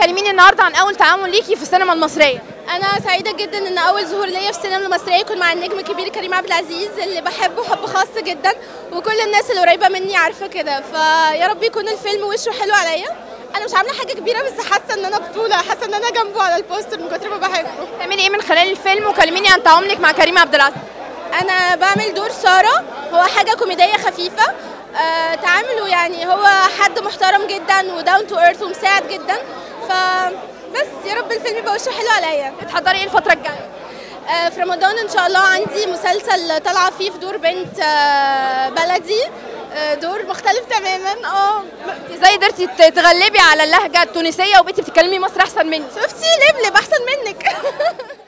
كلميني النهارده عن اول تعامل ليكي في السينما المصريه انا سعيده جدا ان اول ظهور ليا في السينما المصريه يكون مع النجم الكبير كريم عبد العزيز اللي بحبه حب خاص جدا وكل الناس اللي قريبه مني عارفه كده فيا رب يكون الفيلم وشه حلو عليا انا مش عامله حاجه كبيره بس حاسه ان انا بطوله حاسه ان انا جنبه على البوستر من كتر ما بحبه تعملي ايه من خلال الفيلم وكلميني عن تعاملك مع كريم عبد العزيز انا بعمل دور ساره هو حاجه كوميديه خفيفه آه تعامله يعني هو حد محترم جدا وداون تو ايرث ومساعد جدا ف بس يا رب الفيلم يبقى وشه حلو عليا بتحضري ايه الفتره الجايه آه في رمضان ان شاء الله عندي مسلسل طالعه فيه في دور بنت آه بلدي آه دور مختلف تماما اه ازاي قدرتي تتغلبي على اللهجه التونسيه وبقيتي بتتكلمي مصري احسن مني شفتي لبلب احسن منك